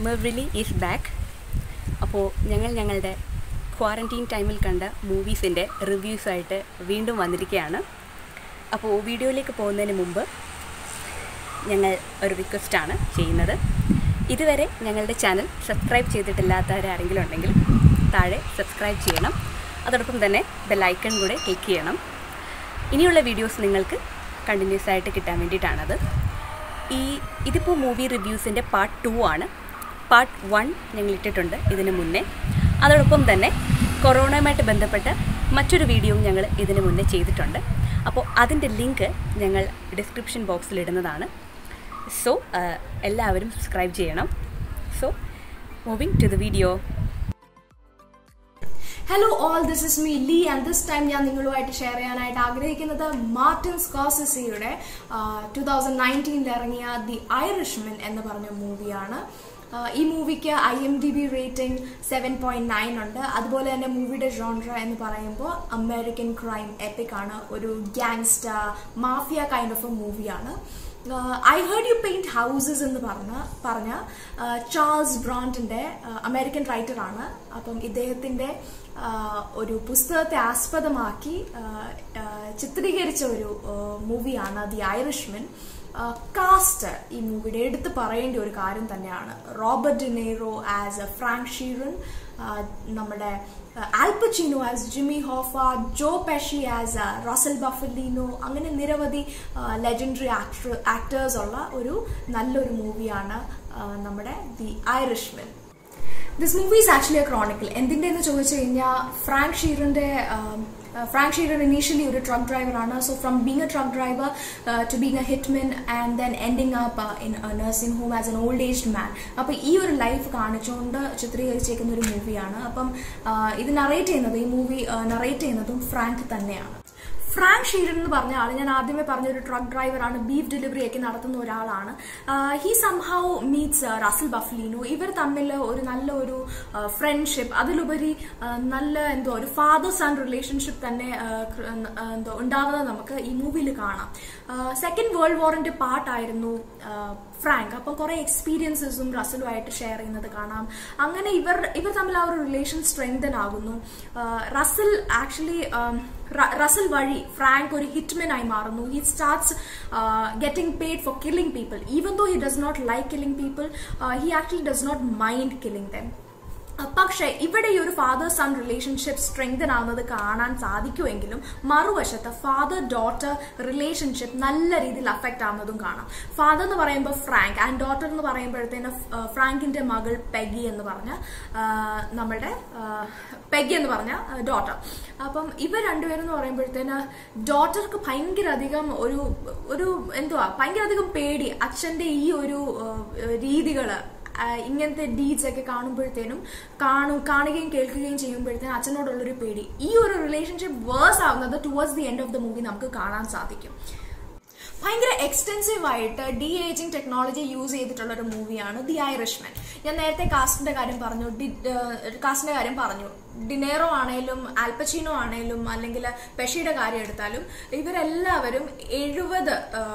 മെവ്രിലി is back അപ്പോൾ ഞങ്ങൾ ഞങ്ങളുടെ ക്വാറൻറ്റീൻ ടൈമിൽ കണ്ട മൂവീസിൻ്റെ റിവ്യൂസായിട്ട് വീണ്ടും വന്നിരിക്കുകയാണ് അപ്പോൾ വീഡിയോയിലേക്ക് പോകുന്നതിന് മുമ്പ് ഞങ്ങൾ ഒരു റിക്വസ്റ്റാണ് ചെയ്യുന്നത് ഇതുവരെ ഞങ്ങളുടെ ചാനൽ സബ്സ്ക്രൈബ് ചെയ്തിട്ടില്ലാത്തവരാരെങ്കിലും ഉണ്ടെങ്കിൽ താഴെ സബ്സ്ക്രൈബ് ചെയ്യണം അതോടൊപ്പം തന്നെ ബെല്ലൈക്കൺ കൂടെ ക്ലിക്ക് ചെയ്യണം ഇനിയുള്ള വീഡിയോസ് നിങ്ങൾക്ക് കണ്ടിന്യൂസ് ആയിട്ട് കിട്ടാൻ വേണ്ടിയിട്ടാണത് ഈ ഇതിപ്പോൾ മൂവി റിവ്യൂസിൻ്റെ പാർട്ട് ടു ആണ് പാർട്ട് വൺ ഞങ്ങൾ ഇട്ടിട്ടുണ്ട് ഇതിന് മുന്നേ അതോടൊപ്പം തന്നെ കൊറോണയുമായിട്ട് ബന്ധപ്പെട്ട മറ്റൊരു വീഡിയോയും ഞങ്ങൾ ഇതിന് മുന്നേ ചെയ്തിട്ടുണ്ട് അപ്പോൾ അതിൻ്റെ ലിങ്ക് ഞങ്ങൾ ഡിസ്ക്രിപ്ഷൻ ബോക്സിൽ ഇടുന്നതാണ് സോ എല്ലാവരും സബ്സ്ക്രൈബ് ചെയ്യണം so moving to the video hello all this is me Lee and this time ഞാൻ നിങ്ങളുമായിട്ട് ഷെയർ ചെയ്യാനായിട്ട് ആഗ്രഹിക്കുന്നത് മാർട്ടിൻ സ്കോസസിയുടെ ടു തൗസൻഡ് നയൻറ്റീനിൽ ഇറങ്ങിയ ദി ഐറിഷ്മൻ എന്ന് പറഞ്ഞ മൂവിയാണ് ഈ മൂവിക്ക് I M D B rating seven point nine ഉണ്ട് അതുപോലെ തന്നെ മൂവിയുടെ ജോൺഡ്ര എന്ന് പറയുമ്പോൾ അമേരിക്കൻ ക്രൈം എപ്പിക് ആണ് ഒരു gangster mafia kind of a മൂവിയാണ് I heard you paint houses എന്ന് പറഞ്ഞ പറഞ്ഞ ചാൾസ് ബ്രോണ്ടിന്റെ അമേരിക്കൻ റൈറ്ററാണ് അപ്പം ഇദ്ദേഹത്തിന്റെ ഒരു പുസ്തകത്തെ ആസ്പദമാക്കി ചിത്രീകരിച്ച ഒരു മൂവിയാണ് ദി ഐറിഷ്മൻ കാസ്റ്റ് ഈ മൂവിയുടെ എടുത്ത് പറയേണ്ട ഒരു കാര്യം തന്നെയാണ് Robert De Niro as a Frank Sheeran നമ്മുടെ Al Pacino as Jimmy Hoffa Joe Pesci as Russell Bufalino അങ്ങനെ നിരവധി ലെജൻഡറി ആക്ടർ ആക്ടേഴ്സ് ഉള്ള ഒരു നല്ലൊരു മൂവിയാണ് നമ്മുടെ the Irishman this movie is actually a chronicle എന്തിൻ്റെ എന്ന് ചോദിച്ചു കഴിഞ്ഞാൽ ഫ്രാങ്ക് ഷീറിന്റെ ഫ്രാങ്ക് ഷീറൻ ഇനീഷ്യലി ഒരു ട്രക്ക് ഡ്രൈവറാണ് so from being a truck driver to being a hitman and then ending up in nursing home as an old aged man അപ്പോൾ ഈ ഒരു ലൈഫ് കാണിച്ചുകൊണ്ട് ചിത്രീകരിച്ചേക്കുന്ന ഒരു മൂവിയാണ് അപ്പം ഇത് നറേറ്റ് ചെയ്യുന്നത് ഈ മൂവി നറേറ്റ് ചെയ്യുന്നതും ഫ്രാങ്ക് തന്നെയാണ് ഫ്രാങ്ക് ഷീരൻ എന്ന് പറഞ്ഞ ആൾ ഞാൻ ആദ്യമേ പറഞ്ഞ ഒരു ട്രക്ക് ഡ്രൈവറാണ് ബീഫ് ഡെലിവറി ഒക്കെ നടത്തുന്ന ഒരാളാണ് he somehow meets Russell Bufalino ഇവർ തമ്മിൽ ഒരു നല്ല ഒരു ഫ്രണ്ട്ഷിപ്പ് അതിലുപരി നല്ല എന്തോ ഒരു ഫാദർ സൺ റിലേഷൻഷിപ്പ് തന്നെ എന്തോ ഉണ്ടാവുന്നത് നമുക്ക് ഈ മൂവിയിൽ കാണാം സെക്കൻഡ് വേൾഡ് വാറിന്റെ പാർട്ടായിരുന്നു ഫ്രാങ്ക് അപ്പം കുറെ എക്സ്പീരിയൻസസും റസലുമായിട്ട് ഷെയർ ചെയ്യുന്നത് കാണാം അങ്ങനെ ഇവർ ഇവർ തമ്മിൽ ആ ഒരു റിലേഷൻ സ്ട്രെങ്തൻ ആകുന്നു റസൽ ആക്ച്വലി റസൽ വഴി ഫ്രാങ്ക് ഒരു ഹിറ്റ്മെൻ ആയി മാറുന്നു he starts getting paid for killing people even though he does not like killing people he actually does not mind killing them പക്ഷേ ഇവിടെ ഈ ഒരു ഫാദർ സൺ റിലേഷൻഷിപ്പ് സ്ട്രെങ്തൻ ആവുന്നത് കാണാൻ സാധിക്കുമെങ്കിലും മറുവശത്ത് ഫാദർ ഡോട്ടർ റിലേഷൻഷിപ്പ് നല്ല രീതിയിൽ അഫക്റ്റ് ആവുന്നതും കാണാം ഫാദർ എന്ന് പറയുമ്പോൾ ഫ്രാങ്ക് ആൻഡ് ഡോട്ടർ എന്ന് പറയുമ്പോഴത്തേന് ഫ്രാങ്കിന്റെ മകൾ പെഗി എന്ന് പറഞ്ഞ നമ്മളുടെ പെഗി എന്ന് പറഞ്ഞ ഡോട്ടർ അപ്പം ഇവർ രണ്ടുപേരും എന്ന് പറയുമ്പോഴത്തേന് ഡോട്ടർക്ക് ഭയങ്കര അധികം ഒരു ഒരു എന്തുവാ ഭയങ്കര അധികം പേടി അച്ഛന്റെ ഈ ഒരു രീതികള് ഇങ്ങനത്തെ ഡീഡ്സ് ഒക്കെ കാണുമ്പോഴത്തേനും കാണും കാണുകയും കേൾക്കുകയും ചെയ്യുമ്പോഴത്തേനും അച്ഛനോടുള്ളൊരു പേടി ഈ ഒരു റിലേഷൻഷിപ്പ് വേഴ്സ് ആവുന്നത് towards the end of the movie നമുക്ക് കാണാൻ സാധിക്കും ഭയങ്കര എക്സ്റ്റെൻസീവ് ആയിട്ട് ഡി ഏജിങ് ടെക്നോളജി യൂസ് ചെയ്തിട്ടുള്ള ഒരു മൂവിയാണ് ദി ഐറിഷ്മൻ ഞാൻ നേരത്തെ കാസ്റ്റിന്റെ കാര്യം പറഞ്ഞു കാസ്റ്റിന്റെ കാര്യം പറഞ്ഞു ഡിനേറോ ആണേലും ആൽപ്പച്ചീനോ ആണേലും അല്ലെങ്കിൽ പെഷിയുടെ കാര്യം എടുത്താലും ഇവരെല്ലാവരും എഴുപത്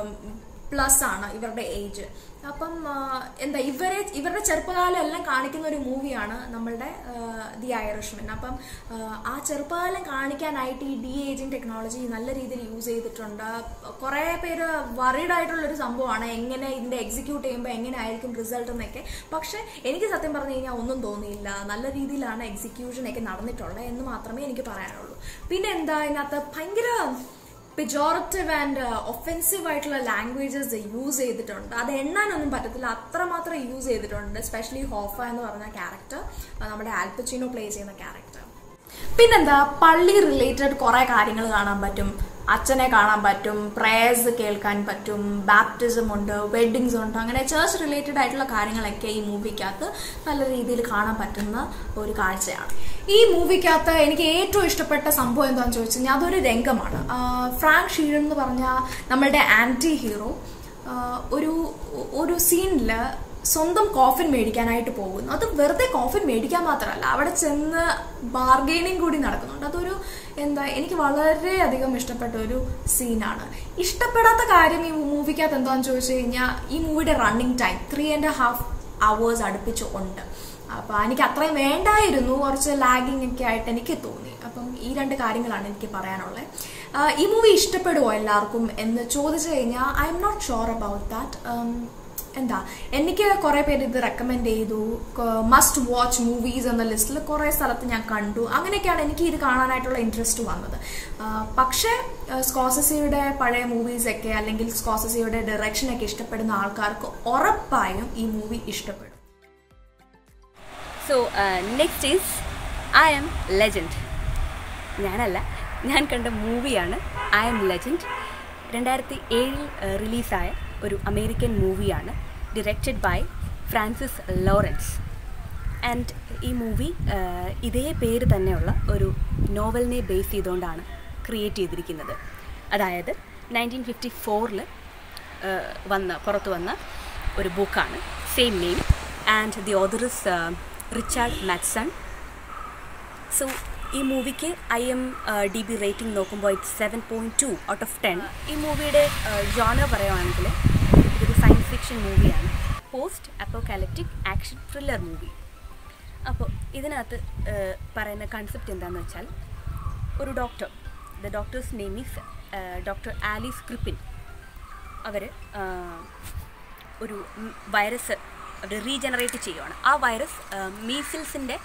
പ്ലസ് ആണ് ഇവരുടെ ഏജ് അപ്പം എന്താ ഇവരെ ഇവരുടെ ചെറുപ്പകാലം എല്ലാം കാണിക്കുന്ന ഒരു മൂവിയാണ് നമ്മളുടെ ദി ഐറിഷ്മൻ അപ്പം ആ ചെറുപ്പകാലം കാണിക്കാനായിട്ട് ഈ ഡി ഏജിങ് ടെക്നോളജി നല്ല രീതിയിൽ യൂസ് ചെയ്തിട്ടുണ്ട് കുറേ പേര് വറീഡ് ആയിട്ടുള്ള ഒരു സംഭവമാണ് എങ്ങനെ ഇതിന്റെ എക്സിക്യൂട്ട് ചെയ്യുമ്പോൾ എങ്ങനെ ആയിരിക്കും റിസൾട്ട് എന്നൊക്കെ പക്ഷെ എനിക്ക് സത്യം പറഞ്ഞു കഴിഞ്ഞാൽ ഒന്നും തോന്നിയില്ല നല്ല രീതിയിലാണ് എക്സിക്യൂഷൻ ഒക്കെ നടന്നിട്ടുള്ളത് എന്ന് മാത്രമേ എനിക്ക് പറയാനുള്ളൂ പിന്നെ എന്താ ഇതിനകത്ത് ഭയങ്കര പെജോററ്റീവ് ആൻഡ് ഒഫെൻസീവ് ആയിട്ടുള്ള ലാംഗ്വേജസ് യൂസ് ചെയ്തിട്ടുണ്ട് അത് എണ്ണാനൊന്നും പറ്റത്തില്ല അത്രമാത്രം യൂസ് ചെയ്തിട്ടുണ്ട് എസ്പെഷ്യലി ഹോഫ എന്ന് പറഞ്ഞ ക്യാരക്ടർ നമ്മുടെ ആൽപ്പച്ചിനോ പ്ലേ ചെയ്യുന്ന ക്യാരക്ടർ പിന്നെന്താ പള്ളി റിലേറ്റഡ് കുറെ കാര്യങ്ങൾ കാണാൻ പറ്റും അച്ഛനെ കാണാൻ പറ്റും പ്രേയേഴ്സ് കേൾക്കാൻ പറ്റും ബാപ്റ്റിസം ഉണ്ട് വെഡിങ്സ് ഉണ്ട് അങ്ങനെ ചേർച്ച് റിലേറ്റഡ് ആയിട്ടുള്ള കാര്യങ്ങളൊക്കെ ഈ മൂവിക്കകത്ത് നല്ല രീതിയിൽ കാണാൻ പറ്റുന്ന ഒരു കാഴ്ചയാണ് ഈ മൂവിക്കകത്ത് എനിക്ക് ഏറ്റവും ഇഷ്ടപ്പെട്ട സംഭവം എന്താണെന്ന് ചോദിച്ചു കഴിഞ്ഞാൽ അതൊരു രംഗമാണ് ഫ്രാങ്ക് ഷീഴൻ എന്ന് പറഞ്ഞ നമ്മളുടെ ആന്റി ഹീറോ ഒരു ഒരു സീനിൽ സ്വന്തം കോഫിൻ മേടിക്കാനായിട്ട് പോകുന്നു അത് വെറുതെ കോഫിൻ മേടിക്കാൻ മാത്രമല്ല അവിടെ ചെന്ന് ബാർഗെയിനിങ് കൂടി നടക്കുന്നുണ്ട് അതൊരു എന്താ എനിക്ക് വളരെയധികം ഇഷ്ടപ്പെട്ട ഒരു സീനാണ് ഇഷ്ടപ്പെടാത്ത കാര്യം ഈ മൂവിക്കകത്ത് എന്താണെന്ന് ചോദിച്ചു കഴിഞ്ഞാൽ ഈ മൂവിയുടെ running time three and half hours അടുപ്പിച്ച് ഉണ്ട് അപ്പോൾ എനിക്ക് അത്രയും വേണ്ടായിരുന്നു കുറച്ച് ലാഗിങ് ഒക്കെ ആയിട്ട് എനിക്ക് തോന്നി അപ്പം ഈ രണ്ട് കാര്യങ്ങളാണ് എനിക്ക് പറയാനുള്ളത് ആഹ് ഈ മൂവി ഇഷ്ടപ്പെടുമോ എല്ലാവർക്കും എന്ന് ചോദിച്ചു കഴിഞ്ഞാൽ I am not sure about that എന്താ എനിക്ക് കുറെ പേര് ഇത് റെക്കമെൻഡ് ചെയ്തു മസ്റ്റ് വാച്ച് മൂവീസ് എന്ന ലിസ്റ്റിൽ കുറെ സ്ഥലത്ത് ഞാൻ കണ്ടു അങ്ങനെയൊക്കെയാണ് എനിക്ക് ഇത് കാണാനായിട്ടുള്ള ഇൻട്രസ്റ്റ് വന്നത് ആഹ് പക്ഷേ സ്കോസസിയുടെ പഴയ മൂവീസൊക്കെ അല്ലെങ്കിൽ സ്കോസസിയുടെ ഡയറക്ഷനൊക്കെ ഇഷ്ടപ്പെടുന്ന ആൾക്കാർക്ക് ഉറപ്പായും ഈ മൂവി ഇഷ്ടപ്പെടും so next is I am legend ഞാനല്ല ഞാൻ കണ്ട മൂവിയാണ് ഐ എം ലെജൻഡ് രണ്ടായിരത്തി ഏഴിൽ റിലീസായ ഒരു അമേരിക്കൻ മൂവിയാണ് directed by Francis Lawrence and ഈ മൂവി ഇതേ പേര് തന്നെയുള്ള ഒരു നോവലിനെ ബേസ് ചെയ്തുകൊണ്ടാണ് ക്രിയേറ്റ് ചെയ്തിരിക്കുന്നത് അതായത് നയൻറ്റീൻ ഫിഫ്റ്റി ഫോറിൽ വന്ന പുറത്തു വന്ന ഒരു ബുക്കാണ് same name and the other is Richard Maxon so ഈ മൂവിക്ക് I M D B rating നോക്കുമ്പോൾ it seven point two out of ten ഈ മൂവിയുടെ ജോണർ പറയുവാണെങ്കിൽ ഇതൊരു സയൻസ് ഫിക്ഷൻ മൂവിയാണ് post apocalyptic action thriller movie അപ്പോൾ ഇതിനകത്ത് ഏഹ്, പറയുന്ന കൺസെപ്റ്റ് എന്താണെന്ന് വെച്ചാൽ ഒരു doctor the doctor's name is doctor Alice Crippin അവർ ഒരു വൈറസ് അവർ റീജനറേറ്റ് ചെയ്യുവാണ് ആ വൈറസ് മീസിൽസിൻ്റെ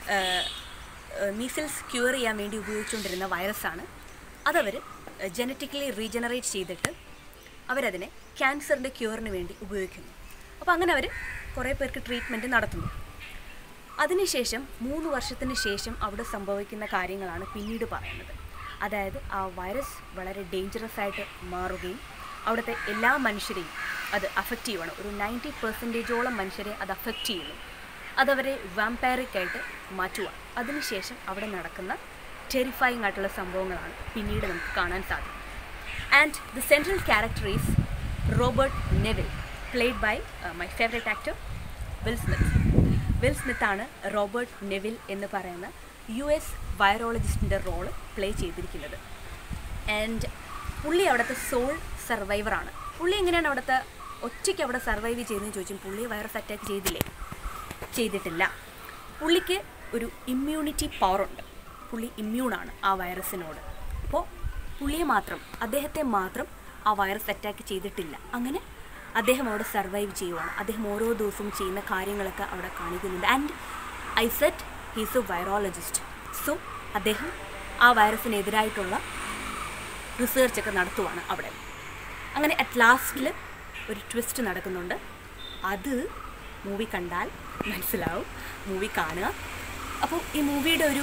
മീസിൽസ് ക്യൂർ ചെയ്യാൻ വേണ്ടി ഉപയോഗിച്ചുകൊണ്ടിരുന്ന വൈറസാണ് അതവർ ജനറ്റിക്കലി റീജനറേറ്റ് ചെയ്തിട്ട് അവരതിനെ ക്യാൻസറിൻ്റെ ക്യൂറിന് വേണ്ടി ഉപയോഗിക്കുന്നു അപ്പോൾ അങ്ങനെ അവർ കുറേ പേർക്ക് ട്രീറ്റ്മെൻറ്റ് നടത്തുന്നു അതിനുശേഷം മൂന്ന് വർഷത്തിന് ശേഷം അവിടെ സംഭവിക്കുന്ന കാര്യങ്ങളാണ് പിന്നീട് പറയുന്നത് അതായത് ആ വൈറസ് വളരെ ഡേഞ്ചറസ് ആയിട്ട് മാറുകയും അവിടുത്തെ എല്ലാ മനുഷ്യരെയും അത് അഫക്റ്റ് ചെയ്യുവാണ് ഒരു നയൻറ്റി പെർസെൻറ്റേജോളം മനുഷ്യരെ അത് അഫക്റ്റ് ചെയ്യുന്നു അതവരെ വാമ്പയറിക് ആയിട്ട് മാറ്റുക അതിനുശേഷം അവിടെ നടക്കുന്ന ടെറിഫൈങ് ആയിട്ടുള്ള സംഭവങ്ങളാണ് പിന്നീട് നമുക്ക് കാണാൻ സാധിക്കും and the central character is Robert Neville played by my favourite actor Will Smith Will സ്മിത്താണ് റോബർട്ട് നെവിൽ എന്ന് പറയുന്ന യു എസ് വൈറോളജിസ്റ്റിൻ്റെ റോള് പ്ലേ ചെയ്തിരിക്കുന്നത് ആൻഡ് പുള്ളി അവിടുത്തെ സോൾ സർവൈവറാണ് പുള്ളി എങ്ങനെയാണ് അവിടുത്തെ ഒറ്റയ്ക്ക് അവിടെ സർവൈവ് ചെയ്തതെന്ന് ചോദിച്ചും പുള്ളി വൈറസ് അറ്റാക്ക് ചെയ്തില്ലേ ചെയ്തിട്ടില്ല പുള്ളിക്ക് ഒരു ഇമ്മ്യൂണിറ്റി പവറുണ്ട് പുള്ളി ഇമ്മ്യൂണാണ് ആ വൈറസിനോട് അപ്പോൾ പുള്ളിയെ മാത്രം അദ്ദേഹത്തെ മാത്രം ആ വൈറസ് അറ്റാക്ക് ചെയ്തിട്ടില്ല അങ്ങനെ അദ്ദേഹം അവിടെ സർവൈവ് ചെയ്യുവാണ് അദ്ദേഹം ഓരോ ദിവസവും ചെയ്യുന്ന കാര്യങ്ങളൊക്കെ അവിടെ കാണിക്കുന്നുണ്ട് and I said he's a virologist so അദ്ദേഹം ആ വൈറസിനെതിരായിട്ടുള്ള റിസർച്ചൊക്കെ നടത്തുവാണ് അവിടെ അങ്ങനെ അറ്റ് ലാസ്റ്റിൽ ഒരു ട്വിസ്റ്റ് നടക്കുന്നുണ്ട് അത് മൂവി കണ്ടാൽ മനസ്സിലാവും മൂവി കാണുക അപ്പോൾ ഈ മൂവിയുടെ ഒരു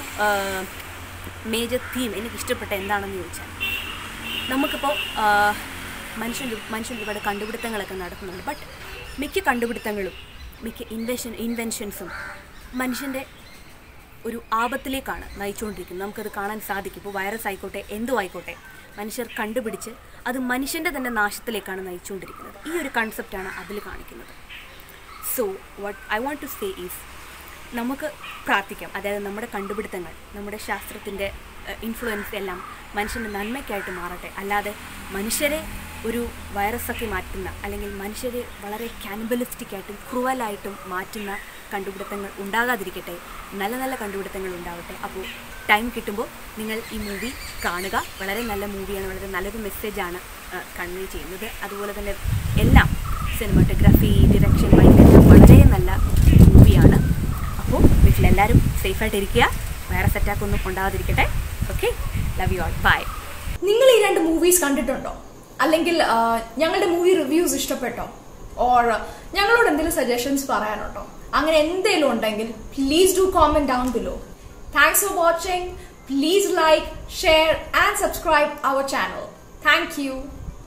മേജർ തീം എനിക്ക് ഇഷ്ടപ്പെട്ട എന്താണെന്ന് ചോദിച്ചാൽ നമുക്കിപ്പോൾ മനുഷ്യൻ മനുഷ്യൻ ഒരുപാട് കണ്ടുപിടുത്തങ്ങളൊക്കെ നടക്കുന്നുണ്ട് ബട്ട് മിക്ക കണ്ടുപിടുത്തങ്ങളും മിക്ക ഇൻവെൻഷൻ ഇൻവെൻഷൻസും മനുഷ്യൻ്റെ ഒരു ആപത്തിലേക്കാണ് നയിച്ചുകൊണ്ടിരിക്കുന്നത് നമുക്കത് കാണാൻ സാധിക്കും ഇപ്പോൾ വൈറസ് ആയിക്കോട്ടെ എന്തും ആയിക്കോട്ടെ മനുഷ്യർ കണ്ടുപിടിച്ച് അത് മനുഷ്യൻ്റെ തന്നെ നാശത്തിലേക്കാണ് നയിച്ചുകൊണ്ടിരിക്കുന്നത് ഈ ഒരു കൺസെപ്റ്റാണ് അതിൽ കാണിക്കുന്നത് so what I want to say is നമുക്ക് പ്രാർത്ഥിക്കാം അതായത് നമ്മുടെ കണ്ടുപിടുത്തങ്ങൾ നമ്മുടെ ശാസ്ത്രത്തിൻ്റെ ഇൻഫ്ലുവൻസ് എല്ലാം മനുഷ്യൻ്റെ നന്മയ്ക്കായിട്ട് മാറട്ടെ അല്ലാതെ മനുഷ്യരെ ഒരു വൈറസൊക്കെ മാറ്റുന്ന അല്ലെങ്കിൽ മനുഷ്യരെ വളരെ കാനിബലിസ്റ്റിക് ആയിട്ടും ക്രൂവലായിട്ടും മാറ്റുന്ന കണ്ടുപിടുത്തങ്ങൾ ഉണ്ടാകാതിരിക്കട്ടെ നല്ല നല്ല കണ്ടുപിടുത്തങ്ങൾ ഉണ്ടാവട്ടെ അപ്പോൾ ടൈം കിട്ടുമ്പോൾ നിങ്ങൾ ഈ മൂവി കാണുക വളരെ നല്ല മൂവിയാണ് വളരെ നല്ലൊരു മെസ്സേജാണ് കൺവേ ചെയ്യുന്നത് അതുപോലെ തന്നെ എല്ലാം സിനിമാറ്റോഗ്രാഫി ഡിറക്ഷൻ വൈകല്യം വളരെ നല്ല മൂവിയാണ് അപ്പോൾ വീട്ടിലെല്ലാവരും സേഫായിട്ട് ഇരിക്കുക വൈറസ് അറ്റാക്ക് ഒന്നും ഉണ്ടാകാതിരിക്കട്ടെ okay love you all bye നിങ്ങൾ ഈ രണ്ട് മൂവീസ് കണ്ടിട്ടുണ്ടോ അല്ലെങ്കിൽ ആ, ഞങ്ങളുടെ മൂവി റിവ്യൂസ് ഇഷ്ടപ്പെട്ടോ ഓർ ഞങ്ങളോട് എന്തെങ്കിലും സജഷൻസ് പറയാനുണ്ടോ അങ്ങനെ എന്തെങ്കിലും ഉണ്ടെങ്കിൽ please do comment down below thanks for watching please like share and subscribe our channel thank you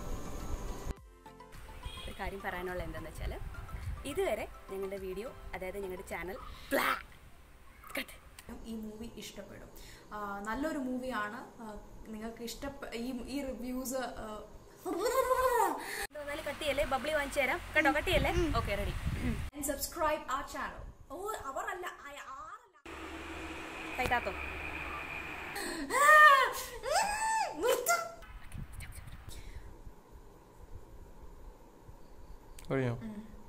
ഒരു കാര്യം പറയാനുള്ള എന്താണെന്ന് വെച്ചാൽ ഇതുവരെ ഞങ്ങളുടെ വീഡിയോ അതായത് ഞങ്ങളുടെ ചാനൽ കട്ട് ഈ മൂവി ഇഷ്ടപ്പെടും ആ, നല്ലൊരു മൂവിയാണ് നിങ്ങൾക്ക് ഇഷ്ടപ്പെ ഈ ഈ റിവ്യൂസ് എന്നാലും കട്ട് ചെയ്യല്ലേ ബബ്ലി വാങ്ങിച്ചു തരാം കേട്ടോ കട്ട് ചെയ്യല്ലേ ഓക്കെ റെഡി സബ്സ്ക്രൈബ് ആ ചാനൽ ഓ അവരല്ല ആ- ആരല്ല കൈതാത്തോ അറിയാം